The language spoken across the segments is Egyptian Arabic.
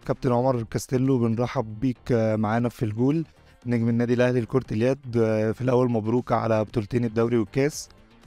كابتن عمر كاستيلو بنرحب بيك آه، معانا في الجول نجم النادي الاهلي لكره اليد آه، في الاول مبروك على بطولتين الدوري والكاس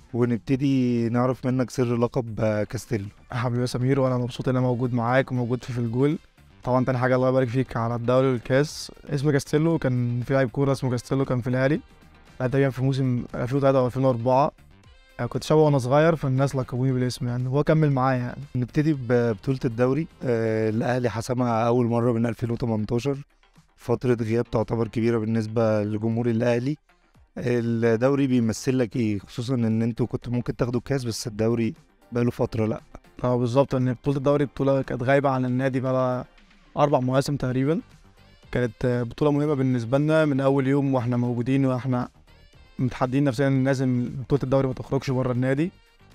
ونبتدي نعرف منك سر لقب آه، كاستيلو حبيبي يا سمير وانا مبسوط ان انا موجود معاك وموجود في في الجول طبعا تاني حاجه الله يبارك فيك على الدوري والكاس اسم كاستيلو كان في لعيب كوره اسمه كاستيلو كان في الاهلي لعب تقريبا في موسم 2003 او 2004 يعني كنت شبه وانا صغير فالناس لقبوني بالاسم يعني هو كمل معايا يعني نبتدي ببطولة الدوري آه، الأهلي حسمها أول مرة من 2018 فترة غياب تعتبر كبيرة بالنسبة لجمهور الأهلي الدوري بيمثل لك إيه خصوصا إن أنتوا كنتوا ممكن تاخدوا الكاس بس الدوري بقاله فترة لأ اه بالظبط ان بطوله الدوري بطوله كانت غايبه عن النادي بقى اربع مواسم تقريبا كانت آه، بطوله مهمه بالنسبه لنا من اول يوم واحنا موجودين واحنا متحدين نفسنا ان لازم بطوله الدوري ما تخرجش بره النادي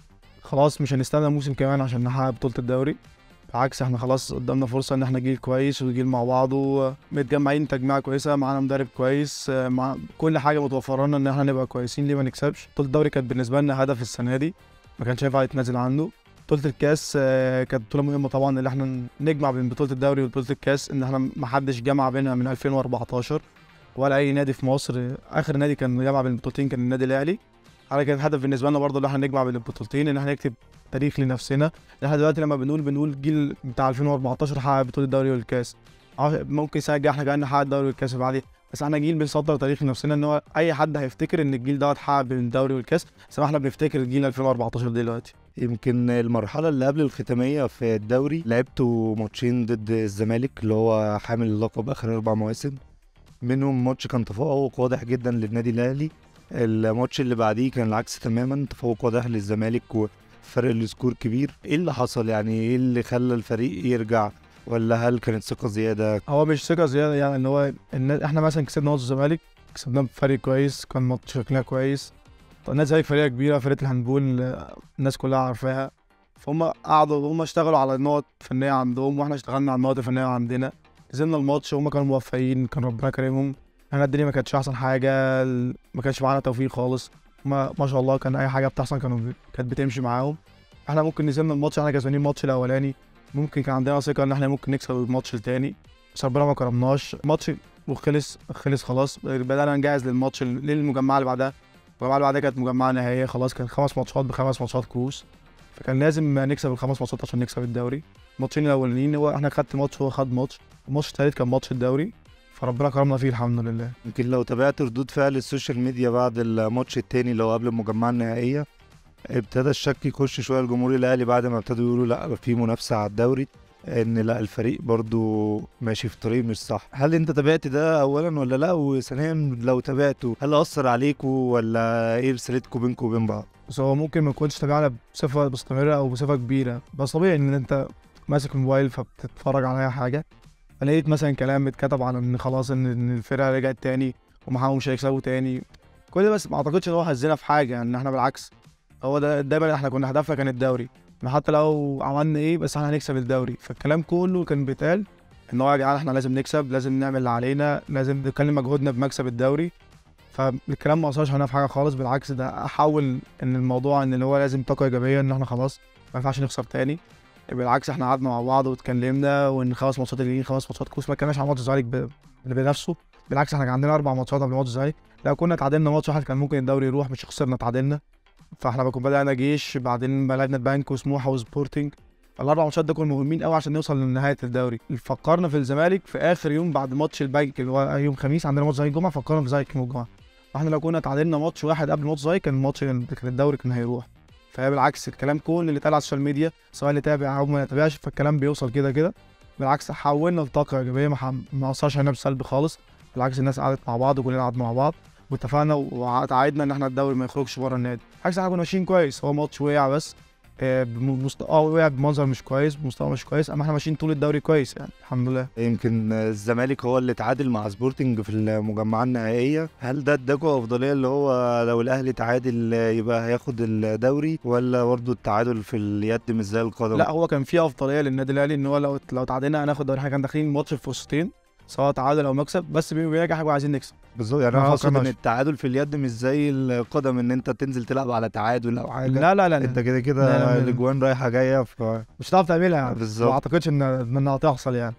خلاص مش هنستنى موسم كمان عشان نحقق بطوله الدوري بالعكس احنا خلاص قدامنا فرصه ان احنا جيل كويس وجيل مع بعضه متجمعين تجميعه كويسه معانا مدرب كويس آه، مع كل حاجه متوفره لنا ان احنا نبقى كويسين ليه ما نكسبش بطوله الدوري كانت بالنسبه لنا هدف السنه دي ما كانش ينفع يتنازل عنه بطولة الكاس آه، كانت بطولة مهمة طبعا اللي احنا نجمع بين بطولة الدوري وبطولة الكاس ان احنا محدش جمع بينها من 2014 ولا اي نادي في مصر اخر نادي كان جمع بين البطولتين كان النادي الاهلي على كان الهدف بالنسبة لنا برضه ان احنا نجمع بين البطولتين ان احنا نكتب تاريخ لنفسنا ان احنا دلوقتي لما بنقول بنقول جيل بتاع 2014 حقق بطولة الدوري والكاس عارف- ممكن السنة الجاية احنا كمان نحقق الدوري والكاس اللي بعديه بس احنا جيل بنصدر تاريخ لنفسنا ان هو اي حد هيفتكر ان الجيل دوت حقق بين الدوري والكاس بس احنا بنفتكر جيل 2014 دلوقتي يمكن المرحلة اللي قبل الختامية في الدوري لعبتوا ماتشين ضد الزمالك اللي هو حامل اللقب آخر أربع مواسم منهم ماتش كان تفوق واضح جدا للنادي الأهلي الماتش اللي بعديه كان العكس تماما تفوق واضح للزمالك وفرق السكور كبير ايه اللي حصل يعني ايه اللي خلى الفريق يرجع ولا هل كانت ثقة زيادة هو مش ثقة زيادة يعني ان هو إن احنا مثلا كسبنا ماتش الزمالك كسبناه بفريق كويس كان ماتش شكلها كويس طب النادي الزمالك فريق كبيرة فرقة الهاندبول آه، الناس كلها عارفاها فهم قعدوا هم اشتغلوا على النقط الفنية عندهم واحنا اشتغلنا على النقط الفنية عندنا نزلنا الماتش هم كانوا موفقين كان ربنا كريمهم احنا الدنيا ما كانتش احسن حاجة ال- ما كانش معانا توفيق خالص ما ما شاء الله كان اي حاجة بتحصل كانوا بي- كانت بتمشي معاهم احنا ممكن نزلنا الماتش احنا كسبانين الماتش الاولاني ممكن كان عندنا ثقة ان احنا ممكن نكسب الماتش التاني بس ربنا ما كرمناش الماتش وخلص خلص خلاص بدأنا نجهز للماتش للمجمعة اللي بعدها المجمعة اللي بعدها كانت مجمعة نهائية خلاص كان خمس ماتشات بخمس ماتشات كوس فكان لازم نكسب الخمس ماتشات عشان نكسب الدوري الماتشين الأولانيين هو احنا خدت ماتش هو خد ماتش الماتش التالت كان ماتش الدوري فربنا كرمنا فيه الحمد لله يمكن لو تابعت ردود فعل السوشيال ميديا بعد الماتش التاني اللي هو قبل المجمعة النهائية ابتدى الشك يخش شوية الجمهور الأهلي بعد ما ابتدوا يقولوا لا في منافسة على الدوري ان لا الفريق برضو ماشي في طريق مش صح هل انت تابعت ده اولا ولا لا وثانيا لو تابعته هل اثر عليكوا ولا ايه رسالتكوا بينكوا وبين بعض بس هو ممكن ما يكونش تابعنا بصفة مستمرة أو بصفة كبيرة بس طبيعي إن أنت ماسك الموبايل فبتتفرج على أي حاجة فلقيت مثلا كلام اتكتب على إن خلاص إن إن الفرقة رجعت تاني ومعاهم مش هيكسبوا تاني كل ده بس ما أعتقدش إن هو هزنا في حاجة يعني إحنا بالعكس هو ده دايما إحنا كنا هدفنا كان الدوري إحنا حتى لو عملنا إيه بس إحنا هنكسب الدوري فالكلام كله كان بيتقال إن هو يا جدعان إحنا لازم نكسب لازم نعمل اللي علينا لازم نكلم مجهودنا بمكسب الدوري فالكلام ما اثرش علينا في حاجه خالص بالعكس ده احول ان الموضوع ان اللي هو لازم طاقه ايجابيه ان احنا خلاص ما ينفعش نخسر تاني بالعكس احنا قعدنا مع بعض واتكلمنا وان خمس ماتشات الجايين خمس ماتشات كوس ما اتكلمناش عن ماتش الزمالك ب- بنفسه بالعكس احنا كان عندنا اربع ماتشات قبل ماتش الزمالك لو كنا اتعادلنا ماتش واحد كان ممكن الدوري يروح مش خسرنا اتعادلنا فاحنا بكون بدأنا جيش بعدين لعبنا البنك وسموحه وسبورتنج فالاربع ماتشات ده كانوا مهمين قوي عشان نوصل لنهايه الدوري فكرنا في الزمالك في اخر يوم بعد ماتش البنك اللي هو يوم خميس عندنا ماتش الزمالك الجمعه فكرنا في الزمالك يوم الجمعه احنا لو كنا اتعادلنا ماتش واحد قبل ماتش زي كان الماتش كان كان الدوري كان هيروح فهي بالعكس الكلام كل اللي اتقال على السوشيال ميديا سواء اللي تابع او ما يتابعش فالكلام بيوصل كده كده بالعكس حولنا لطاقه ايجابيه ما ح- ما اثرش علينا بسلب خالص بالعكس الناس قعدت مع بعض وكلنا قعدنا مع بعض واتفقنا وتعايدنا ان احنا الدوري ما يخرجش بره النادي بالعكس احنا كنا ماشيين كويس هو ماتش وقع بس آه، بمست... اه وقع بمنظر مش كويس بمستوى مش كويس اما احنا ماشيين طول الدوري كويس يعني الحمد لله يمكن الزمالك هو اللي تعادل مع سبورتنج في المجمعة النهائية هل ده اداكوا أفضلية اللي هو لو الأهلي تعادل يبقى هياخد الدوري ولا برضه التعادل في اليد مش زي القدم؟ لا هو كان في افضليه للنادي الاهلي ان هو لو لو تعادلنا هناخد دوري احنا كان داخلين ماتش في فرصتين سواء تعادل او مكسب بس بيني وبينك احنا عايزين نكسب بالظبط يعني ما انا اقصد ان فكرناش. التعادل في اليد مش زي القدم ان انت تنزل تلعب على تعادل او حاجه لا لا لا, انت لا. كده لا، كده لا. الاجوان رايحه جايه ف مش هتعرف تعملها يعني بالظبط. ما اعتقدش ان انها هتحصل يعني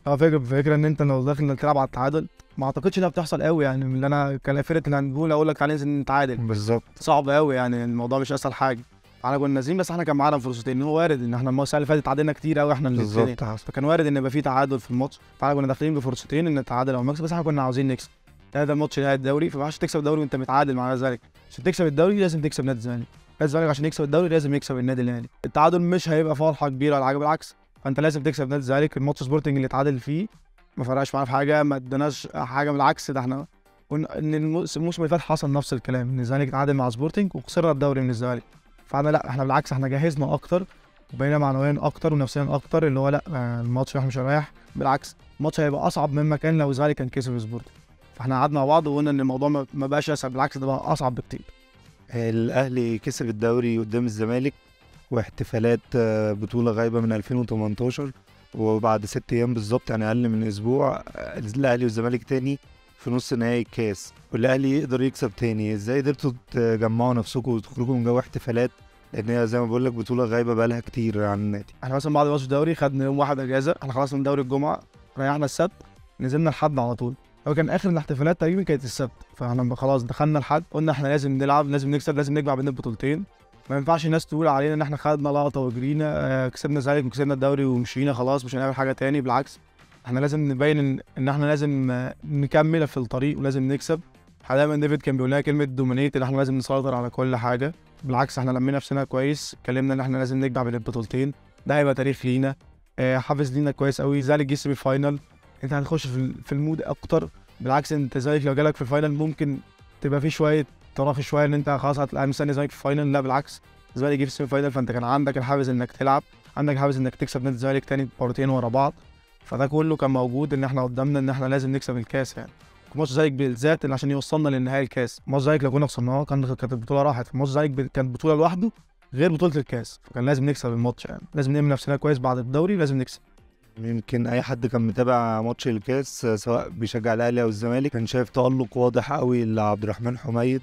اه فكره فكره ان انت لو داخل انك تلعب على التعادل ما اعتقدش انها بتحصل قوي يعني من اللي انا كان فرقه الهاندبول اقول لك تعالى ننزل نتعادل بالظبط صعب قوي يعني الموضوع مش اسهل حاجه احنا كنا نازلين بس احنا كان معانا فرصتين هو وارد ان احنا السنه اللي فاتت تعادلنا كتير قوي احنا الاثنين بالظبط حصل فكان وارد ان يبقى في تعادل في الماتش فاحنا كنا داخلين بفرصتين ان نتعادل او نكسب بس احنا كنا عاوزين نكسب هذا الماتش نهائي الدوري فما ينفعش تكسب الدوري وانت متعادل مع ذلك عشان تكسب الدوري لازم تكسب نادي الزمالك نادي الزمالك عشان يكسب الدوري لازم يكسب النادي الاهلي التعادل مش هيبقى فرحه كبيره ولا حاجه بالعكس فانت لازم تكسب نادي الزمالك الماتش سبورتنج اللي اتعادل فيه ما فرقش معانا في حاجه ما اداناش حاجه بالعكس ده احنا قلنا ان الموس- الموسم اللي فات حصل نفس الكلام ان الزمالك اتعادل مع سبورتنج وخسرنا الدوري من الزمالك فاحنا لا احنا بالعكس احنا جهزنا اكتر وبقينا معنويا اكتر ونفسيا اكتر اللي هو لا آه، الماتش رايح مش رايح بالعكس الماتش هيبقى اصعب مما كان لو الزمالك كان كسب سبورتنج فاحنا قعدنا مع بعض وقلنا ان الموضوع ما ما بقاش اسهل بالعكس ده بقى اصعب بكتير الاهلي كسب الدوري قدام الزمالك واحتفالات آه، بطولة غايبة من 2018 وبعد ست ايام بالظبط يعني اقل من اسبوع آه، الاهلي والزمالك تاني في نص نهائي الكاس والاهلي يقدر يكسب تاني ازاي قدرتوا تجمعوا نفسكم وتخرجوا من جو احتفالات لان هي زي ما بقول لك بطولة غايبة بقالها كتير عن النادي احنا مثلا بعد ماتش الدوري خدنا يوم واحد اجازه احنا خلصنا من دوري الجمعه ريحنا السبت نزلنا الحد على طول هو كان اخر الاحتفالات تقريبا كانت السبت فاحنا خلاص دخلنا الحد قلنا احنا لازم نلعب لازم نكسب لازم نجمع بين البطولتين ما ينفعش الناس تقول علينا ان احنا خدنا لقطه وجرينا آه، كسبنا الزمالك وكسبنا الدوري ومشينا خلاص مش هنعمل حاجه تاني بالعكس احنا لازم نبين ان, إن احنا لازم آه، نكمل في الطريق ولازم نكسب دايما ديفيد كان بيقول لنا كلمه دومينيت ان احنا لازم نسيطر على كل حاجه بالعكس احنا لمينا نفسنا كويس اتكلمنا ان احنا لازم نجمع بين البطولتين ده هيبقى تاريخ لينا آه، حافظ لينا كويس قوي زالك جه سيمي فاينل انت هتخش في, ال- في المود اكتر بالعكس انت زالك لو جالك في الفاينل ممكن تبقى في شويه تراخي شويه ان انت خلاص هتلاقي مستني زالك في الفاينل لا بالعكس الزمالك جه في السيمي فاينل فانت كان عندك الحافز انك تلعب عندك حافز انك تكسب نادي الزمالك تاني مرتين ورا بعض فده كله كان موجود ان احنا قدامنا ان احنا لازم نكسب الكاس يعني ماتش زالك بالذات اللي عشان يوصلنا للنهائي الكاس ماتش زالك لو كنا خسرناه كان كانت البطوله راحت ماتش زالك ب- كانت بطوله لوحده غير بطوله الكاس فكان لازم نكسب الماتش يعني لازم نعمل نفسنا كويس بعد الدوري لازم نكسب يمكن اي حد كان متابع ماتش الكاس آه، سواء بيشجع الاهلي او الزمالك كان شايف تألق واضح قوي لعبد الرحمن حميد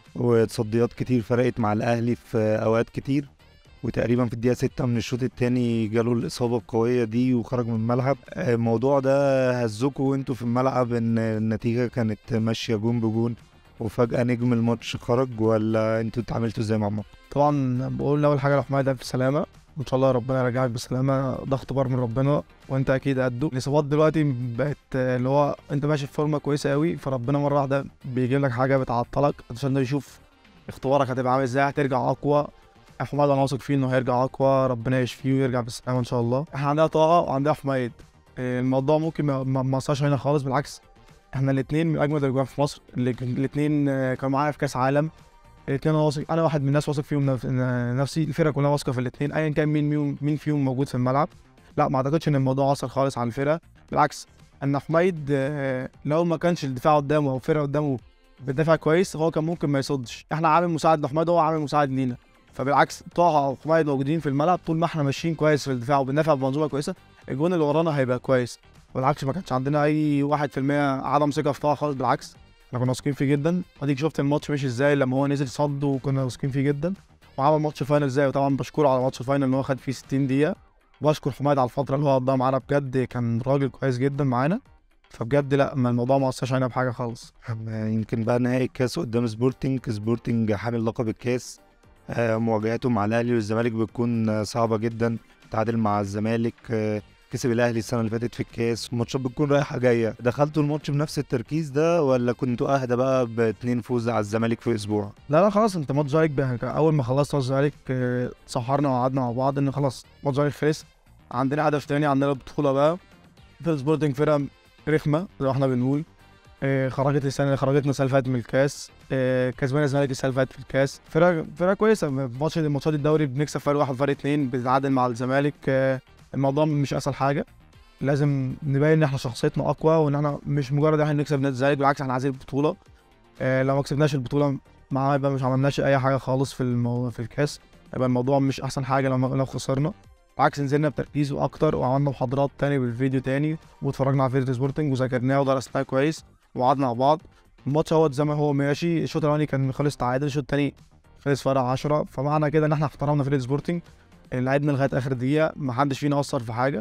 وتصديات كتير فرقت مع الاهلي في اوقات كتير وتقريبا في الدقيقة ستة من الشوط التاني جاله الإصابة القوية دي وخرج من الملعب آه، الموضوع ده هزكوا وانتوا في الملعب ان النتيجة كانت ماشية جون بجون وفجأة نجم الماتش خرج ولا انتوا اتعاملتوا ازاي مع الماتش؟ طبعا بقول اول حاجه لحماية ده بسلامه وان شاء الله ربنا يرجعك بالسلامه ده اختبار من ربنا وانت اكيد قده الاصابات دلوقتي بقت آه، اللي هو انت ماشي في فورمه كويسه قوي فربنا مره واحده بيجيب لك حاجه بتعطلك عشان ده يشوف اختبارك هتبقى عامل ازاي هترجع اقوى حماد انا واثق فيه انه هيرجع اقوى ربنا يشفيه ويرجع بالسلامه ان شاء الله احنا عندنا طاقه وعندنا حمايد آه، الموضوع ممكن ما ما ما اثرش هنا خالص بالعكس احنا الاثنين من اجمد الاجوان في مصر الاثنين كانوا معايا في كاس عالم الاثنين انا واثق انا واحد من الناس واثق فيهم نف- نفسي الفرقه كلها واثقه في الاثنين ايا كان مين مين مين فيهم موجود في الملعب لا ما اعتقدش ان الموضوع اثر خالص على الفرقه بالعكس ان حميد آه، لو ما كانش الدفاع قدامه او الفرقه قدامه بتدافع كويس هو كان ممكن ما يصدش احنا عامل مساعد لحميد هو عامل مساعد لينا فبالعكس طه او حميد موجودين في الملعب طول ما احنا ماشيين كويس في الدفاع وبندافع بمنظومه كويسه الجون اللي ورانا هيبقى كويس بالعكس ما كانش عندنا اي 1% عدم ثقه في طه خالص بالعكس احنا كنا واثقين فيه جدا اديك شفت الماتش ماشي ازاي لما هو نزل صد وكنا واثقين فيه جدا وعمل ماتش فاينل ازاي وطبعا بشكره على ماتش الفاينل ان هو خد فيه 60 دقيقه واشكر حماد على الفتره اللي هو قضاها معانا بجد كان راجل كويس جدا معانا فبجد لا ما الموضوع ما اثرش علينا بحاجه خالص أما يمكن بقى نهائي الكاس قدام سبورتنج سبورتنج حامل لقب الكاس آه، مواجهاته مع الاهلي والزمالك بتكون آه، صعبه جدا تعادل مع الزمالك آه، كسب الاهلي السنه اللي فاتت في الكاس ماتشات بتكون رايحه جايه دخلتوا الماتش بنفس التركيز ده ولا كنتوا اهدى بقى باتنين فوز على الزمالك في اسبوع لا لا خلاص انت ماتش زالك بقى- اول ما خلصت ماتش زالك اه، سهرنا وقعدنا مع بعض ان خلاص ماتش زالك خلص عندنا هدف تاني عندنا البطوله بقى في سبورتنج فرقه رخمه زي ما احنا بنقول اه، خرجت السنه خرجتنا السنه اللي فاتت من الكاس اه، كسبنا الزمالك السنه اللي فاتت في الكاس فرقه فرقه كويسه ماتش ماتشات الدوري بنكسب فرق واحد فرق اتنين بنتعادل مع الزمالك اه، الموضوع مش اسهل حاجه لازم نبين ان احنا شخصيتنا اقوى وان احنا مش مجرد احنا نكسب نادي الزمالك بالعكس احنا عايزين البطوله اه، لو ما كسبناش البطوله معاه يبقى مش عملناش اي حاجه خالص في المو... في الكاس يبقى الموضوع مش احسن حاجه لو لو خسرنا بالعكس نزلنا بتركيز واكتر وعملنا محاضرات تاني بالفيديو تاني واتفرجنا على فيديو سبورتنج وذاكرناه ودرسناه كويس وقعدنا مع بعض الماتش هو زي ما هو ماشي الشوط الاولاني كان خلص تعادل الشوط التاني خلص فرق 10 فمعنى كده ان احنا احترمنا فريق سبورتنج لعبنا لغايه اخر دقيقه ما حدش فينا اثر في حاجه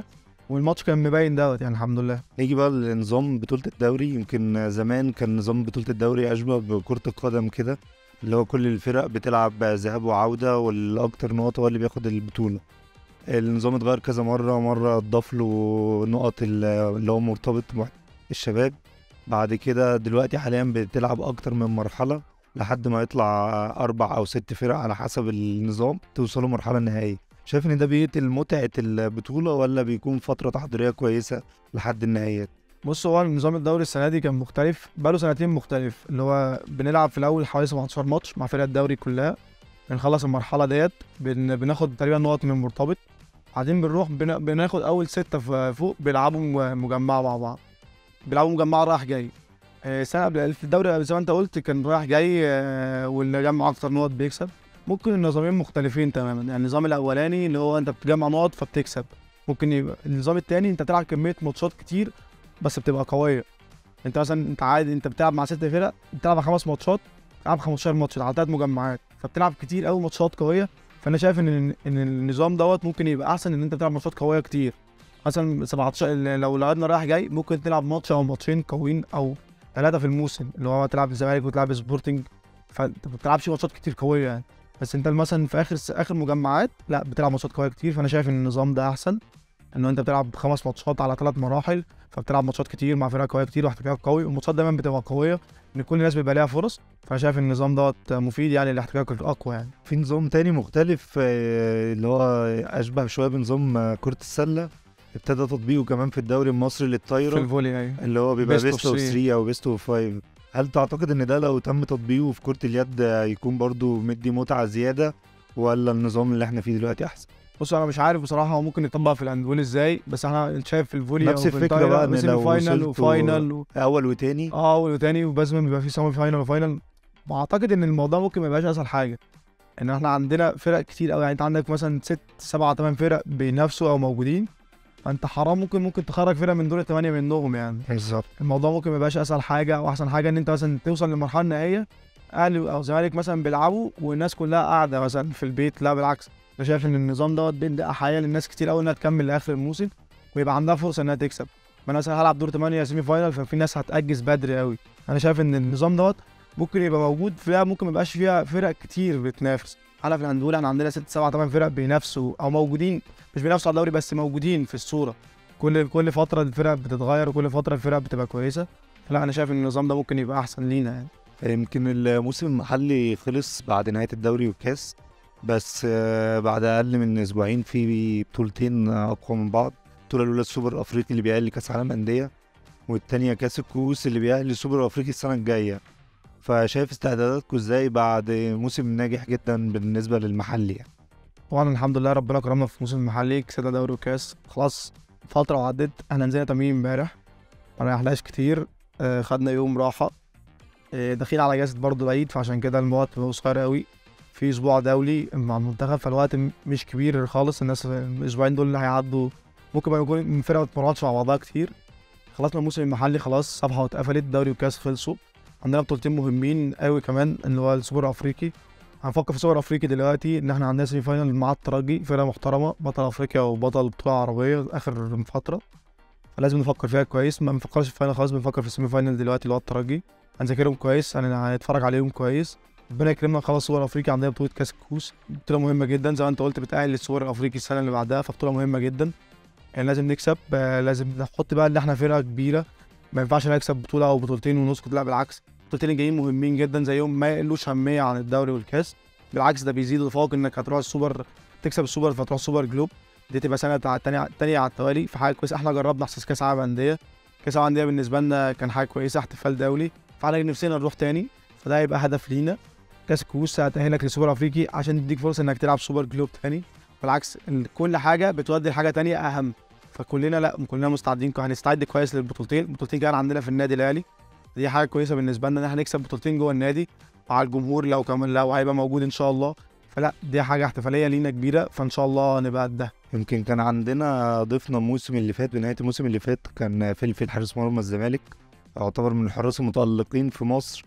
والماتش كان مبين دوت يعني الحمد لله نيجي بقى لنظام بطولة الدوري يمكن زمان كان نظام بطولة الدوري أشبه بكرة القدم كده اللي هو كل الفرق بتلعب ذهاب وعودة والأكتر نقط هو اللي بياخد البطولة النظام اتغير كذا مرة مرة اتضاف له نقط ال- اللي هو مرتبط مع الشباب بعد كده دلوقتي حاليا بتلعب أكتر من مرحلة لحد ما يطلع أربع أو ست فرق على حسب النظام توصلوا مرحلة نهائية شايف إن ده بيقتل متعة البطولة ولا بيكون فترة تحضيرية كويسة لحد النهايات بص هو نظام الدوري السنه دي كان مختلف بقاله سنتين مختلف اللي هو بنلعب في الاول حوالي 17 ماتش مع فرق الدوري كلها بنخلص المرحله ديت بن... بناخد تقريبا نقط من مرتبط بعدين بنروح بن... بناخد اول ستة ف- فوق بيلعبوا م- مجمعة مع بعض بيلعبوا مجمعة رايح جاي آه، سنة قبل في الدوري زي ما انت قلت كان رايح جاي آه، واللي جمع اكتر نقط بيكسب ممكن النظامين مختلفين تماما يعني النظام الاولاني اللي هو انت بتجمع نقط فبتكسب ممكن يبقى النظام التاني انت بتلعب كمية ماتشات كتير بس بتبقى قوية انت مثلا انت عادي انت بتلعب مع ست فرق بتلعب على خمس ماتشات بتلعب 15 ماتش على ثلاث مجمعات فبتلعب كتير قوي ماتشات قوية فانا شايف ان ان النظام دوت ممكن يبقى احسن ان انت تلعب ماتشات قويه كتير مثلا 17 لو لعبنا رايح جاي ممكن تلعب ماتش او ماتشين قويين او ثلاثه في الموسم اللي هو تلعب الزمالك وتلعب سبورتنج فانت ما بتلعبش ماتشات كتير قويه يعني بس انت مثلا في اخر اخر مجمعات لا بتلعب ماتشات قويه كتير فانا شايف ان النظام ده احسن انه انت بتلعب خمس ماتشات على ثلاث مراحل فبتلعب ماتشات كتير مع فرق قويه كتير واحتكاك قوي والماتشات دايما بتبقى قويه ان كل الناس بيبقى ليها فرص فانا شايف ان النظام دوت مفيد يعني الاحتكاك الاقوى يعني في نظام تاني مختلف آه، اللي هو أشبه شوية بنظام آه، كرة السلة ابتدى تطبيقه كمان في الدوري المصري في للطايرة الفولي ايوه اللي هو بيبقى Best of بيست اوف three. 3 او بيست اوف 5 هل تعتقد ان ده لو تم تطبيقه في كرة اليد هيكون برضو مدي متعة زيادة ولا النظام اللي احنا فيه دلوقتي احسن؟ بص انا مش عارف بصراحه هو ممكن يطبق في الهاندبول ازاي بس احنا شايف في الفولي نفس أو في الفكرة الطايرة بقى إن سيمي لو فاينل وصلتوا- وفاينل و... اول وتاني اه اول وتاني وبازم بيبقى في سيمي فاينل وفاينل واعتقد ان الموضوع ممكن ما يبقاش اسهل حاجه ان احنا عندنا فرق كتير قوي يعني انت عندك مثلا ست سبعة تمن فرق بينافسوا او موجودين فانت حرام ممكن ممكن تخرج فرقه من دور الثمانيه منهم يعني بالظبط الموضوع ممكن ما يبقاش اسهل حاجه او احسن حاجه ان انت مثلا توصل للمرحله النهائيه اهلي او زمالك مثلا بيلعبوا والناس كلها قاعده مثلا في البيت لا بالعكس انا شايف ان النظام دوت بيدي حياه للناس كتير قوي انها تكمل لاخر الموسم ويبقى عندها فرصه انها تكسب ما انا مثلا هلعب دور 8 سيمي فاينل ففي ناس هتاجز بدري قوي انا شايف ان النظام دوت ممكن يبقى موجود فيها ممكن ما يبقاش فيها فرق كتير بتنافس انا في الهندول احنا عندنا ست سبعة ثمان فرق بينافسوا او موجودين مش بينافسوا على الدوري بس موجودين في الصوره كل كل فتره الفرق بتتغير وكل فتره الفرق بتبقى كويسه لا انا شايف ان النظام ده ممكن يبقى احسن لينا يعني يمكن الموسم المحلي خلص بعد نهاية الدوري والكاس بس آه، بعد أقل من أسبوعين في بطولتين أقوى من بعض البطولة الأولى السوبر الأفريقي اللي بيأهل لكأس عالم أندية والتانية كأس الكؤوس اللي بيأهل للسوبر الأفريقي السنة الجاية فشايف استعداداتكم ازاي بعد موسم ناجح جدا بالنسبة للمحلي يعني. طبعا الحمد لله ربنا كرمنا في الموسم المحلي كسبنا دوري وكاس خلاص فتره وعدت احنا نزلنا تمرين امبارح ما ريحناش كتير آه، خدنا يوم راحه آه، داخلين على جائزة برضه العيد فعشان كده الوقت بقى صغير قوي في اسبوع دولي مع المنتخب فالوقت م- مش كبير خالص الناس الاسبوعين دول اللي هيعدوا ممكن بقى يكون من فرقه ما اتمرنتش مع بعضها كتير خلصنا الموسم المحلي خلاص صفحه واتقفلت دوري وكاس خلصوا عندنا بطولتين مهمين قوي كمان اللي هو السوبر الافريقي هنفكر في السوبر الافريقي دلوقتي ان احنا عندنا سيمي فاينل مع الترجي فرقه محترمه بطل افريقيا وبطل بطوله عربيه اخر فتره فلازم نفكر فيها كويس ما بنفكرش في الفاينل خلاص بنفكر في السيمي فاينل دلوقتي اللي هو الترجي هنذاكرهم كويس هن- هنتفرج عليهم كويس ربنا يكرمنا نخلص السوبر الافريقي عندنا بطوله كاس الكؤوس بطوله مهمه جدا زي ما انت قلت بتاهل للسوبر الافريقي السنه اللي بعدها فبطوله مهمه جدا يعني لازم نكسب آه، لازم نحط بقى ان احنا فرقه كبيره ما ينفعش نكسب بطوله او بطولتين ونسكت لا بالعكس البطولتين الجايين مهمين جدا زيهم ما يقلوش اهميه عن الدوري والكاس بالعكس ده بيزيد الفوق انك هتروح السوبر تكسب السوبر فتروح سوبر جلوب دي تبقى سنه بتاع التانية التانية على التوالي في حاجه كويسه احنا جربنا احساس كاس عالم انديه كاس عالم انديه بالنسبه لنا كان حاجه كويسه احتفال دولي فاحنا نفسنا نروح تاني فده هيبقى هدف لينا كاس الكؤوس هتأهلك للسوبر افريقي عشان تديك فرصه انك تلعب سوبر جلوب تاني بالعكس ال- كل حاجه بتودي لحاجه تانية اهم فكلنا لا كلنا مستعدين هنستعد كويس للبطولتين البطولتين كمان عندنا في النادي الاهلي دي حاجه كويسه بالنسبه لنا ان احنا نكسب بطولتين جوه النادي مع الجمهور لو كمان لو هيبقى موجود ان شاء الله فلا دي حاجه احتفاليه لينا كبيره فان شاء الله نبقى قدها يمكن كان عندنا ضيفنا الموسم اللي فات بنهاية الموسم اللي فات كان فلفل حارس مرمى الزمالك يعتبر من الحراس المتألقين في مصر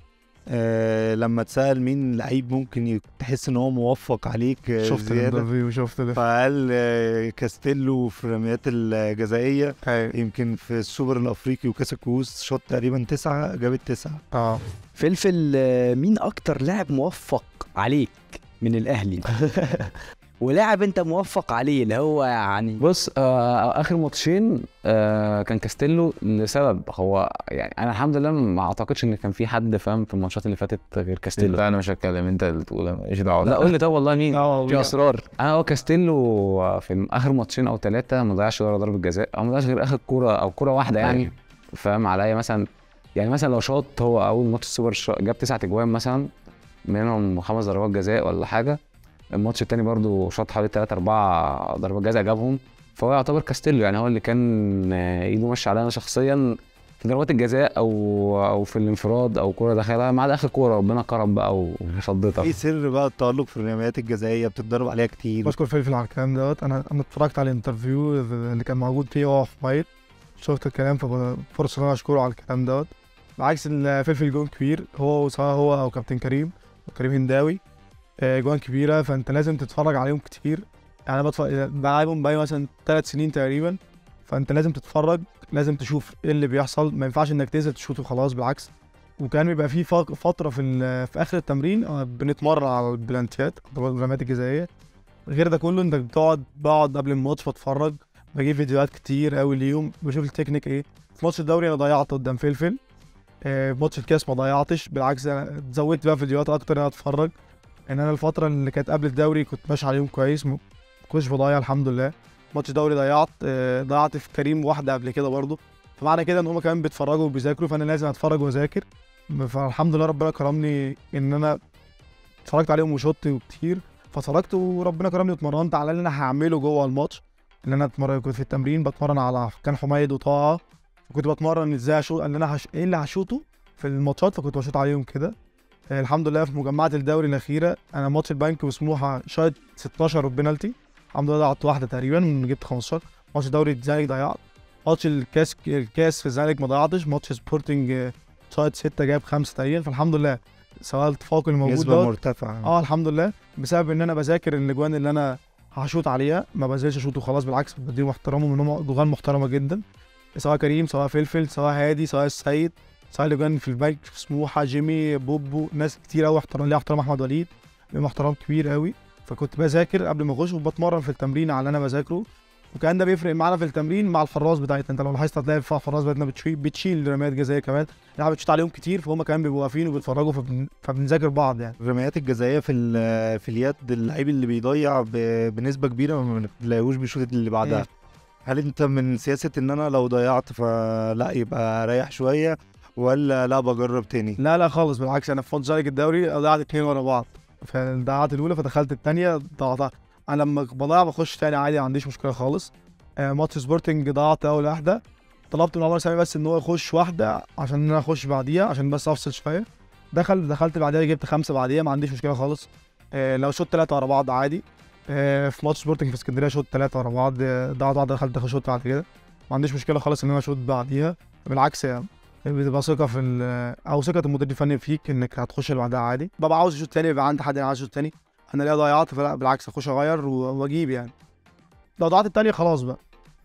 آه لما اتسال مين لعيب ممكن ي- تحس ان هو موفق عليك آه، شفت زياده الانترفيو شفت ده فقال آه، كاستيلو في الرميات الجزائيه أيوة. يمكن في السوبر الافريقي وكاس الكؤوس شوط تقريبا تسعه جابت تسعه اه فلفل آه، مين اكتر لاعب موفق عليك من الاهلي ولاعب انت موفق عليه اللي هو يعني بص آه اخر ماتشين آه كان كاستيلو لسبب هو يعني انا الحمد لله ما اعتقدش ان كان في حد فاهم في الماتشات اللي فاتت غير كاستيلو لا انا مش هتكلم انت اللي تقول أنا ماليش دعوه لا قول لي طب والله مين اه في اسرار انا هو كاستيلو في اخر ماتشين او ثلاثه ما ضيعش ولا ضربه جزاء او ما ضيعش غير اخر كوره او كوره واحده يعني فاهم عليا مثلا يعني مثلا لو شاط هو اول ماتش السوبر شا- جاب تسعة اجوان مثلا منهم خمس ضربات جزاء ولا حاجه الماتش التاني برضو شاط حوالي 3 4 ضربات جزاء جابهم فهو يعتبر كاستيلو يعني هو اللي كان آه، ايده ماشيه عليا انا شخصيا في ضربات الجزاء او او في الانفراد او كوره داخلها ما عدا اخر كوره ربنا كرم بقى وصدتها ايه سر بقى التألق في الرميات الجزائيه بتتدرب عليها كتير بشكر فلفل على الكلام دوت انا انا اتفرجت على الانترفيو اللي كان موجود فيه هو حميد شفت الكلام ففرصه ان انا اشكره على الكلام دوت بعكس الفلفل جون كبير هو سواء هو او كابتن كريم كريم هنداوي آه، جوان كبيره فانت لازم تتفرج عليهم كتير يعني انا بتفرج بلعبهم بقالي مثلا ثلاث سنين تقريبا فانت لازم تتفرج لازم تشوف ايه اللي بيحصل ما ينفعش انك تنزل تشوط وخلاص بالعكس وكان بيبقى في فق- فتره في ال- في اخر التمرين آه، بنتمرن على البلانتيات الرميات الجزائيه غير ده كله انت بتقعد بقعد قبل الماتش بتفرج بجيب فيديوهات كتير قوي اليوم بشوف التكنيك ايه في ماتش الدوري انا ضيعت قدام فلفل آه، في ماتش الكاس ما ضيعتش بالعكس انا زودت بقى فيديوهات اكتر ان انا اتفرج ان انا الفتره اللي كانت قبل الدوري كنت ماشي عليهم كويس ما كنتش بضيع الحمد لله ماتش الدوري ضيعت آه، ضيعت في كريم واحده قبل كده برضه فمعنى كده ان هم كمان بيتفرجوا وبيذاكروا فانا لازم اتفرج واذاكر فالحمد لله ربنا كرمني ان انا اتفرجت عليهم وشطت كتير فاتفرجت وربنا كرمني واتمرنت على اللي انا هعمله جوه الماتش اللي انا اتمرن كنت في التمرين بتمرن على كان حميد وطه وكنت بتمرن ازاي اشوط اللي انا هش... ايه اللي هشوطه في الماتشات فكنت بشوط عليهم كده آه، الحمد لله في مجمعة الدوري الأخيرة أنا ماتش البنك وسموحة شايط 16 بنالتي الحمد لله ضيعت واحدة تقريبا جبت 15 ماتش دوري الزمالك ضيعت ماتش الكاس الكاس في الزمالك ما ضيعتش ماتش سبورتنج آه، شايط 6 جايب 5 تقريبا فالحمد لله سواء التفوق الموجود نسبه دوت مرتفعه اه الحمد لله بسبب ان انا بذاكر الاجوان اللي انا هشوط عليها ما بنزلش اشوط وخلاص بالعكس بديهم احترامهم ان هم جوان محترمه جدا سواء كريم سواء فلفل سواء هادي سواء السيد سواء الاجوان في البنك في سموحه جيمي بوبو ناس كتير قوي احترام ليها احترام احمد وليد ليهم احترام كبير قوي فكنت بذاكر قبل ما اخش وبتمرن في التمرين على اللي انا بذاكره وكان ده بيفرق معانا في التمرين مع الحراس بتاعتنا انت لو لاحظت هتلاقي في الحراس بتاعتنا بتشيل بتشيل رميات جزائيه كمان يعني بتشوط عليهم كتير فهم كمان بيبقوا واقفين وبيتفرجوا فبن... فبنذاكر بعض يعني الرميات الجزائيه في ال- في اليد اللعيب اللي بيضيع ب- بنسبه كبيره ما بنلاقيهوش بيشوط اللي بعدها مم. هل انت من سياسه ان انا لو ضيعت فلا يبقى اريح شويه ولا لا بجرب تاني لا لا خالص بالعكس انا في ماتش زالك الدوري ضيعت اتنين ورا بعض فضيعت الاولى فدخلت الثانيه ضيعتها انا لما بضيع بخش تاني عادي ما عنديش مشكله خالص آه ماتش سبورتنج ضيعت اول واحده طلبت من عمر سامي بس ان هو يخش واحده عشان انا اخش بعديها عشان بس افصل شويه دخل دخلت بعديها جبت خمسه بعديها ما عنديش مشكله خالص آه لو شوط ثلاثه ورا بعض عادي آه في ماتش سبورتنج في اسكندريه شوط ثلاثه ورا بعض آه، ضيعت واحده دخلت دخل شوط بعد كده ما عنديش مشكله خالص ان انا اشوط بعديها بالعكس يعني بتبقى ثقه في ال- او ثقه المدير الفني فيك انك هتخش اللي بعدها عادي ببقى عاوز اشوط تاني بيبقى عندي حد عاوز اشوط تاني انا ليا ضيعت فلا بالعكس اخش اغير و- واجيب يعني لو ضيعت التانية خلاص بقى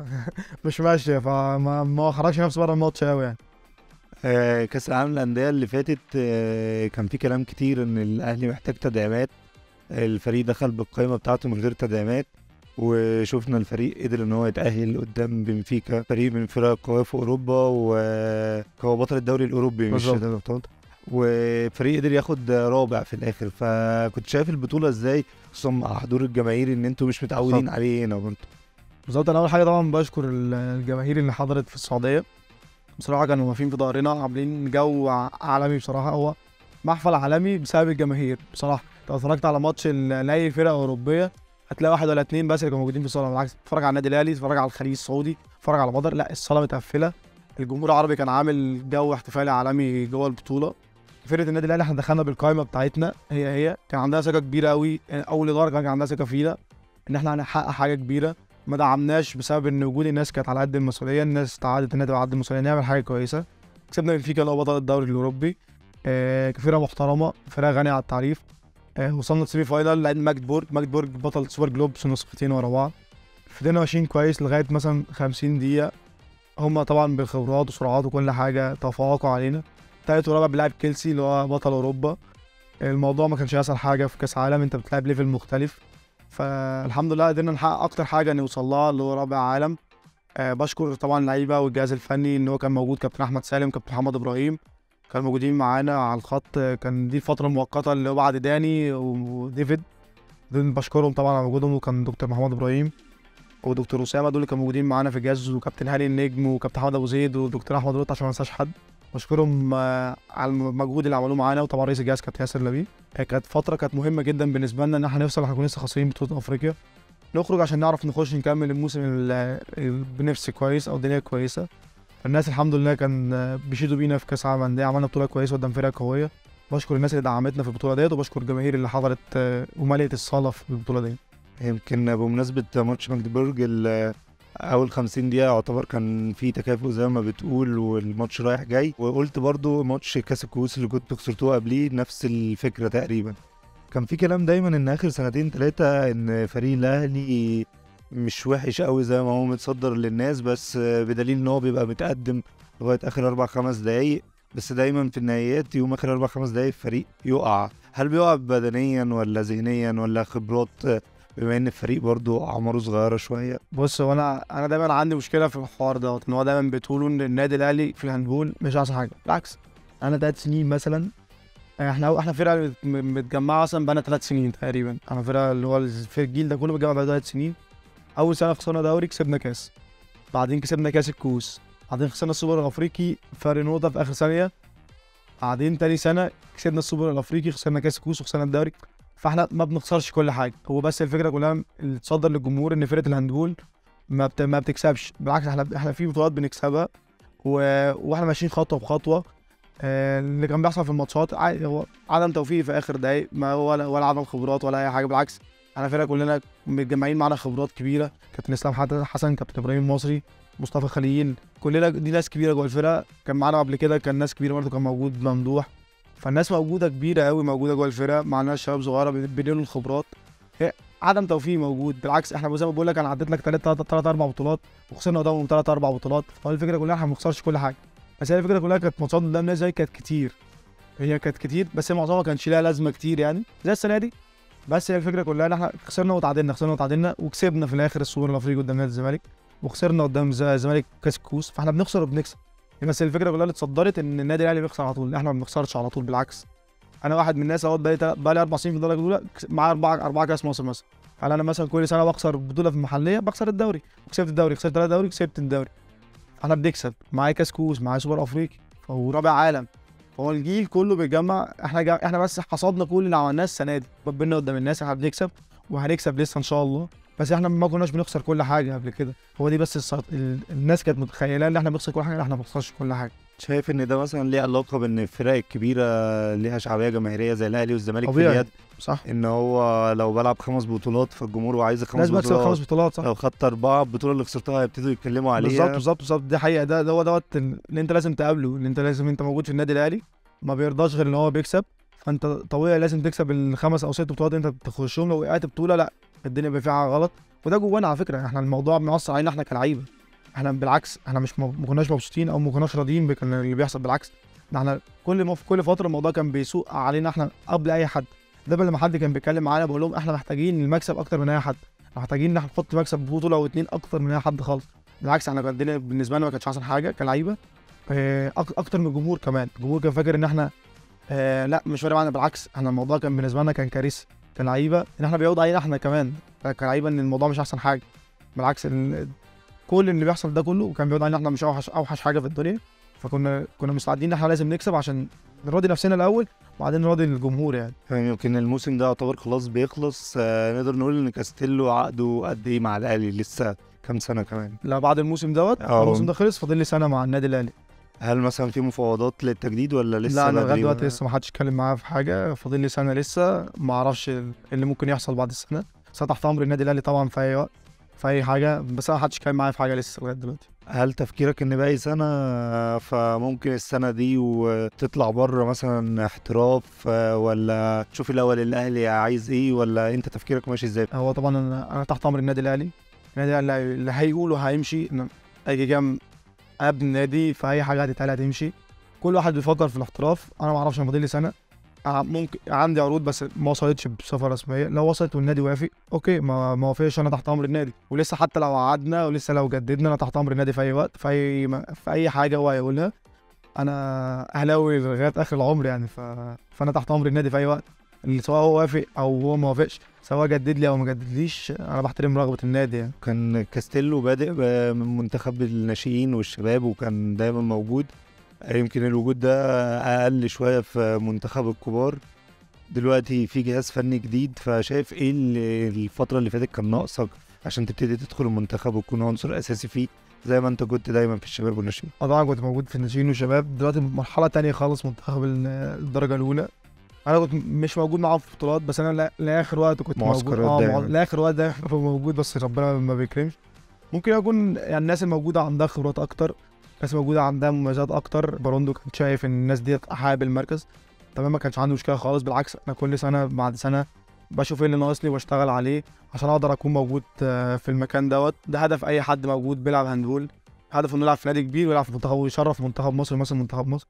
مش ماشيه فما ما خرجش نفسي بره الماتش قوي يعني آه، كاس العالم للانديه اللي فاتت آه، كان في كلام كتير ان الاهلي محتاج تدعيمات الفريق دخل بالقائمه بتاعته من غير تدعيمات وشفنا الفريق قدر ان هو يتاهل قدام بنفيكا فريق من الفرق القويه في اوروبا وهو بطل الدوري الاوروبي مش بالظبط. دوري الابطال وفريق قدر ياخد رابع في الاخر فكنت شايف البطوله ازاي خصوصا مع حضور الجماهير ان انتوا مش متعودين بالظبط. عليه هنا برضه بالظبط انا اول حاجه طبعا بشكر ال- الجماهير اللي حضرت في السعوديه بصراحه كانوا واقفين في ظهرنا عاملين جو ع- عالمي بصراحه هو محفل عالمي بسبب الجماهير بصراحه لو اتفرجت على ماتش ال- لاي فرقه اوروبيه هتلاقي واحد ولا اتنين بس اللي كانوا موجودين في الصاله بالعكس اتفرج على النادي الاهلي اتفرج على الخليج السعودي اتفرج على بدر لا الصاله متقفله الجمهور العربي كان عامل جو احتفالي عالمي جوه البطوله فرقه النادي الاهلي احنا دخلنا بالقائمه بتاعتنا هي هي كان عندها ثقه كبيره قوي اول اداره كان عندها ثقه فينا ان احنا هنحقق حاجه كبيره ما دعمناش بسبب ان وجود الناس كانت على قد المسؤوليه الناس تعادت انها تبقى على قد المسؤوليه نعمل حاجه كويسه كسبنا بنفيكا اللي هو بطل الدوري الاوروبي آه، كفرقه محترمه فرقه غنيه على التعريف آه، وصلنا السيمي فاينال لعبنا ماجدبورج ماجدبورج بطل سوبر جلوب في نسختين ورا بعض فضلنا ماشيين كويس لغايه مثلا 50 دقيقه هما طبعا بالخبرات وسرعات وكل حاجه تفوقوا علينا تالت ورابع بيلعب كيلسي اللي هو بطل اوروبا الموضوع ما كانش اسهل حاجه في كاس عالم انت بتلعب ليفل مختلف فالحمد لله قدرنا نحقق اكتر حاجه نوصل لها اللي هو رابع عالم أه بشكر طبعا اللعيبه والجهاز الفني ان هو كان موجود كابتن احمد سالم كابتن محمد ابراهيم كانوا موجودين معانا على الخط آه، كان دي الفتره المؤقته اللي هو بعد داني وديفيد دول بشكرهم طبعا على وجودهم وكان دكتور محمد ابراهيم ودكتور اسامه دول اللي كانوا موجودين معانا في الجهاز وكابتن هاني النجم وكابتن محمد ابو زيد ودكتور احمد رط عشان ما انساش حد بشكرهم آه، على المجهود اللي عملوه معانا وطبعا رئيس الجهاز كابتن ياسر لبيب هي كانت فتره كانت مهمه جدا بالنسبه لنا ان احنا نوصل احنا كنا لسه خاسرين بطوله افريقيا نخرج عشان نعرف نخش نكمل الموسم ال- ال- بنفس كويس او الدنيا كويسه الناس الحمد لله كان آه، بيشيدوا بينا في كاس العالم للانديه عملنا بطوله كويسه قدام فرقه قويه بشكر الناس اللي دعمتنا في البطوله ديت وبشكر الجماهير اللي حضرت آه، وملئت الصاله في البطوله دي يمكن بمناسبة ماتش ماجدبورج ال- أول 50 دقيقة يعتبر كان في تكافؤ زي ما بتقول والماتش رايح جاي وقلت برضو ماتش كأس الكؤوس اللي كنتوا خسرتوه قبليه نفس الفكرة تقريبا كان في كلام دايما إن آخر سنتين تلاتة إن فريق الأهلي مش وحش قوي زي ما هو متصدر للناس بس بدليل إن هو بيبقى متقدم لغاية آخر أربع خمس دقايق بس دايما في النهايات يوم آخر أربع خمس دقايق الفريق يقع هل بيقع بدنيا ولا ذهنيا ولا خبرات بما ان الفريق برضو اعماره صغيره شويه بص هو انا انا دايما عندي مشكله في الحوار دوت ان هو دايما بتقولوا ان النادي الاهلي في الهاندبول مش احسن حاجه بالعكس انا تلات سنين مثلا احنا احنا فرقه مت- م- متجمعه مثلا بقالنا ثلاث سنين تقريبا انا فرقه اللي هو الف- الجيل ده كله متجمع بقى ثلاث سنين اول سنه خسرنا دوري كسبنا كاس بعدين كسبنا كاس الكؤوس بعدين خسرنا السوبر الافريقي فرق نقطه في اخر ثانيه بعدين تاني سنه كسبنا السوبر الافريقي خسرنا كاس الكؤوس وخسرنا الدوري فاحنا ما بنخسرش كل حاجه هو بس الفكره كلها اللي تصدر للجمهور ان فرقه الهاندبول ما بت... ما بتكسبش بالعكس احنا احنا في بطولات بنكسبها و... واحنا ماشيين خطوه بخطوه آه، اللي كان بيحصل في الماتشات عادي هو عدم توفيق في اخر دقايق ما ولا ولا عدم خبرات ولا اي حاجه بالعكس احنا فرقه كلنا متجمعين معانا خبرات كبيره كابتن اسلام حت- حسن كابتن ابراهيم المصري مصطفى خليل كلنا دي ناس كبيره جوه الفرقه كان معانا قبل كده كان ناس كبيره برضه كان موجود ممدوح فالناس موجوده كبيره قوي موجوده جوه الفرقه معانا شباب صغيره بن- بينقلوا الخبرات هي عدم توفيق موجود بالعكس احنا زي ما بقول لك انا عديت لك ثلاث ثلاث اربع بطولات وخسرنا قدامهم ثلاث اربع بطولات فهو الفكره كلها احنا ما بنخسرش كل حاجه بس هي الفكره كلها كانت ماتشات قدام ناس زي كانت كتير هي كانت كتير بس هي معظمها ما كانش لها لازمه كتير يعني زي السنه دي بس هي الفكره كلها ان احنا خسرنا وتعادلنا خسرنا وتعادلنا وكسبنا في الاخر السوبر الافريقي قدام نادي الزمالك وخسرنا قدام ز- الزمالك كاس الكؤوس فاحنا بنخسر وبنكسب بس الفكره كلها اللي اتصدرت ان النادي الاهلي بيخسر على طول احنا ما بنخسرش على طول بالعكس انا واحد من الناس اهوت بقالي تل- بقالي اربع سنين في الدرجه الاولى كس- معايا اربعه اربعه كاس مصر مثلا هل انا مثلا كل سنه بخسر بطوله في المحليه بخسر الدوري كسبت الدوري خسرت ثلاثه دوري كسبت الدوري احنا بنكسب معايا كاس كؤوس معايا سوبر افريقي فهو رابع عالم فهو الجيل كله بيتجمع احنا جا... احنا بس حصدنا كل اللي عملناه السنه دي بينا قدام الناس احنا بنكسب وهنكسب لسه ان شاء الله بس احنا ما كناش بنخسر كل حاجه قبل كده هو دي بس السيط... ال... الناس كانت متخيله ان احنا بنخسر كل حاجه لا احنا ما بنخسرش كل حاجه شايف ان ده مثلا ليه علاقه بان الفرق الكبيره ليها شعبيه جماهيريه زي الاهلي والزمالك في طبيعي. اليد صح ان هو لو بلعب خمس بطولات فالجمهور وعايز خمس لازم اكسب خمس بطولات بطولات صح لو خدت اربعه البطوله اللي خسرتها هيبتدوا يتكلموا عليها بالظبط بالظبط بالظبط دي حقيقه ده ده هو دوت اللي انت لازم تقابله اللي انت لازم انت موجود في النادي الاهلي ما بيرضاش غير ان هو بيكسب فانت طبيعي لازم تكسب الخمس او ست بطولات انت بتخشهم لو وقعت بطوله لا الدنيا بيبقى فيها حاجه غلط وده جوانا على فكره احنا الموضوع بيأثر علينا احنا كلعيبه احنا بالعكس احنا مش م- ما كناش مبسوطين او ما كناش راضيين بكل اللي بيحصل بالعكس ده احنا كل ما في كل فتره الموضوع كان بيسوء علينا احنا قبل اي حد ده لما حد كان بيتكلم معانا بقول لهم احنا محتاجين المكسب اكتر من اي حد احنا محتاجين ان احنا نحط مكسب بطوله او اتنين اكتر من اي حد خالص بالعكس احنا كان الدنيا بالنسبه لنا ما كانتش احسن حاجه كلعيبه اه، أك- اكتر من الجمهور كمان الجمهور كان فاكر ان احنا اه لا مش فارق معانا بالعكس احنا الموضوع كان بالنسبه لنا كان كارثه كلعيبه ان احنا بيعود علينا احنا كمان كلعيبه ان الموضوع مش احسن حاجه بالعكس ال- كل اللي بيحصل ده كله كان بيعود علينا احنا مش اوحش اوحش حاجه في الدنيا فكنا كنا مستعدين ان احنا لازم نكسب عشان نراضي نفسنا الاول وبعدين نراضي الجمهور يعني يعني يمكن الموسم ده يعتبر خلاص بيخلص آه نقدر نقول ان كاستيلو عقده قد ايه مع الاهلي لسه كام سنه كمان لا بعد الموسم دوت اه. الموسم ده خلص فاضل لي سنه مع النادي الاهلي هل مثلا في مفاوضات للتجديد ولا لسه لا انا بدري لغايه دلوقتي ولا- لسه ما حدش اتكلم معايا في حاجه فاضل لي سنه لسه ما اعرفش اللي ممكن يحصل بعد السنه بس أنا تحت امر النادي الاهلي طبعا في اي وقت في اي حاجه بس انا محدش اتكلم معايا في حاجه لسه لغايه دلوقتي هل تفكيرك ان باقي سنة فممكن السنة دي وتطلع بره مثلا احتراف آه، ولا تشوف الاول الاهلي عايز ايه ولا انت تفكيرك ماشي ازاي هو طبعا انا أنا تحت امر النادي الاهلي النادي الاهلي اللي هيقوله هيمشي إن اجي جنب ابن النادي في اي حاجه هتتقال هتمشي كل واحد بيفكر في الاحتراف انا ما اعرفش انا فاضل لي سنه أنا ممكن عندي عروض بس ما وصلتش بصفه رسميه لو وصلت والنادي وافق اوكي ما ما وافقش انا تحت امر النادي ولسه حتى لو قعدنا ولسه لو جددنا انا تحت امر النادي في اي وقت في اي م- في اي حاجه هو هيقولها انا اهلاوي لغايه اخر العمر يعني ف... فانا تحت امر النادي في اي وقت اللي سواء هو وافق او هو ما وافقش سواء جدد لي او ما جددليش انا بحترم رغبه النادي يعني كان كاستيلو بادئ ب- من منتخب الناشئين والشباب وكان دايما موجود يمكن الوجود ده اقل شوية في منتخب الكبار دلوقتي في جهاز فني جديد فشايف ايه اللي الفترة اللي فاتت كان ناقصك عشان تبتدي تدخل المنتخب وتكون عنصر اساسي فيه زي ما انت كنت دايما في الشباب والناشئين أنا طبعا كنت موجود في الناشئين والشباب دلوقتي مرحله تانية خالص منتخب ال- الدرجه الاولى انا كنت مش موجود معاهم في بطولات بس انا لا- لاخر وقت كنت موجود معسكرات اه دايما. مع- لاخر وقت دايما ببقى موجود بس ربنا ما بيكرمش ممكن يكون يعني الناس الموجوده عندها خبرات اكتر الناس موجوده عندها مميزات اكتر باروندو كان شايف ان الناس دي حابب المركز تمام ما كانش عنده مشكله خالص بالعكس انا كل سنه بعد سنه بشوف ايه اللي ناقصني واشتغل عليه عشان اقدر اكون موجود آه، في المكان دوت ده هدف اي حد موجود بيلعب هاندبول هدفه انه يلعب في نادي كبير ويلعب في منتخب ويشرف منتخب مصر مثلا منتخب مصر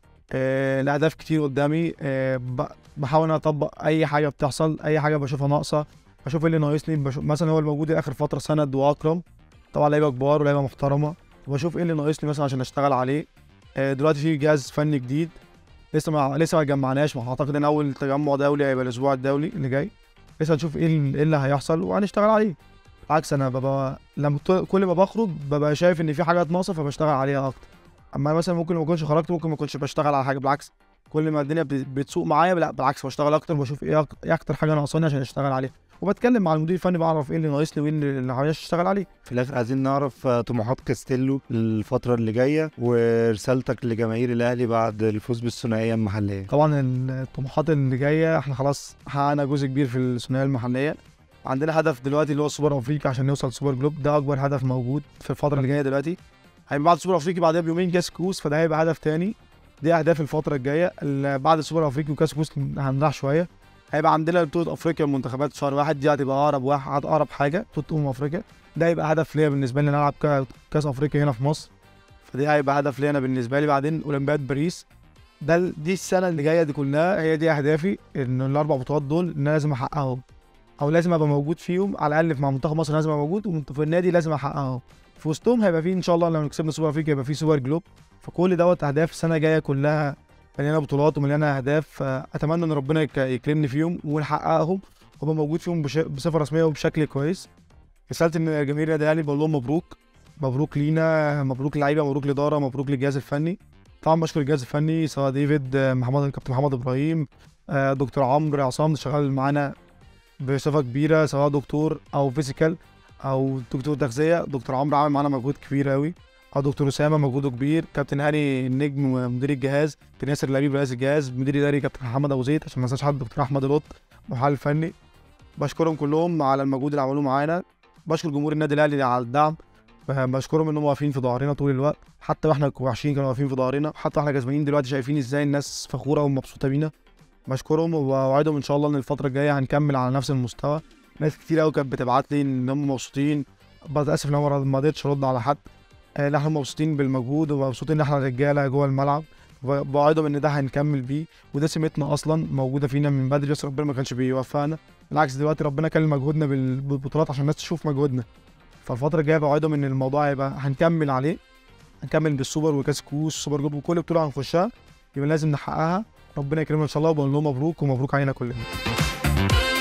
آه، الاهداف كتير قدامي آه، ب- بحاول انا اطبق اي حاجه بتحصل اي حاجه بشوفها ناقصه بشوف ايه اللي ناقصني بشوف مثلا هو الموجود اخر فتره سند واكرم طبعا لعيبه كبار ولعيبه محترمه وبشوف ايه اللي ناقصني مثلا عشان اشتغل عليه آه، دلوقتي في جهاز فني جديد لسه ما لسه ما جمعناش ما اعتقد ان اول تجمع دولي هيبقى الاسبوع الدولي اللي جاي لسه هنشوف ايه ال- إيه اللي هيحصل وهنشتغل عليه بالعكس انا ببقى لما ت- كل ما بخرج ببقى شايف ان في حاجات ناقصه فبشتغل عليها اكتر اما مثلا ممكن ما اكونش خرجت ممكن ما اكونش بشتغل على حاجه بالعكس كل ما الدنيا بت- بتسوق معايا لا بالعكس بشتغل اكتر وبشوف ايه أك- ايه اكتر حاجه ناقصاني عشان اشتغل عليها وبتكلم مع المدير الفني بعرف ايه اللي ناقصني وايه اللي اللي عايز اشتغل عليه في الاخر عايزين نعرف آه، طموحات كاستيلو الفترة اللي جاية ورسالتك لجماهير الاهلي بعد الفوز بالثنائية المحلية طبعا الطموحات اللي جايه احنا خلاص حققنا جزء كبير في الثنائيه المحليه عندنا هدف دلوقتي اللي هو السوبر افريقي عشان نوصل سوبر جلوب ده اكبر هدف موجود في الفتره اللي جايه دلوقتي هيبقى بعد السوبر افريقي بعدها بيومين كاس كوس فده هيبقى هدف تاني دي اهداف الفتره الجايه ال- بعد السوبر افريقي وكاس كوس هنراح شويه هيبقى عندنا بطوله افريقيا المنتخبات شهر واحد دي هتبقى اقرب واحد اقرب حاجه بطوله امم افريقيا ده هيبقى هدف ليا بالنسبه لي ان أنا العب كا- كاس افريقيا هنا في مصر فدي هيبقى هدف ليا انا بالنسبه لي بعدين اولمبياد باريس ده ال- دي السنه اللي جايه دي كلها هي دي اهدافي ان الاربع بطولات دول ان أنا لازم احققهم او لازم ابقى موجود فيهم على الاقل مع منتخب مصر لازم ابقى موجود وفي النادي لازم احققهم في وسطهم هيبقى فيه ان شاء الله لو كسبنا سوبر افريقيا هيبقى فيه سوبر جلوب فكل دوت اهداف السنه الجايه كلها مليانه بطولات ومليانه اهداف اتمنى ان ربنا يك- يكرمني فيهم ونحققهم وابقى موجود فيهم بش- بصفه رسميه وبشكل كويس رسالة ان جماهير النادي الاهلي بقول لهم مبروك مبروك لينا مبروك للعيبه مبروك للاداره مبروك للجهاز الفني طبعا بشكر الجهاز الفني سواء ديفيد آه، محمد الكابتن محمد ابراهيم آه، دكتور عمرو عصام شغال معانا بصفه كبيره سواء دكتور او فيزيكال او دكتور تغذيه دكتور عمرو عامل معانا مجهود كبير قوي او دكتور اسامه مجهوده كبير كابتن هاني النجم ومدير الجهاز كابتن ياسر لبيب رئيس الجهاز مدير اداري كابتن محمد ابو زيد عشان ما انساش حد دكتور احمد القط محلل فني بشكرهم كلهم على المجهود اللي عملوه معانا بشكر جمهور النادي الاهلي على الدعم بشكرهم انهم واقفين في ظهرنا طول الوقت حتى واحنا وحشين كانوا واقفين في ظهرنا حتى واحنا كسبانين دلوقتي شايفين ازاي الناس فخوره ومبسوطه بينا بشكرهم وبوعدهم ان شاء الله ان الفتره الجايه هنكمل على نفس المستوى ناس كتير قوي كانت بتبعت لي ان هم مبسوطين بتاسف ان انا ما قدرتش ارد على حد آه، لا احنا مبسوطين بالمجهود ومبسوطين ان احنا رجاله جوه الملعب بوعدهم ان ده هنكمل بيه وده سمتنا اصلا موجوده فينا من بدري بس ربنا ما كانش بيوفقنا بالعكس دلوقتي ربنا كان مجهودنا بال- بالبطولات عشان الناس تشوف مجهودنا فالفتره الجايه بوعدهم ان الموضوع هيبقى هنكمل عليه هنكمل بالسوبر وكاس كوس سوبر جوب وكل بطوله هنخشها يبقى لازم نحققها ربنا يكرمنا ان شاء الله وبقول لهم مبروك ومبروك علينا كلنا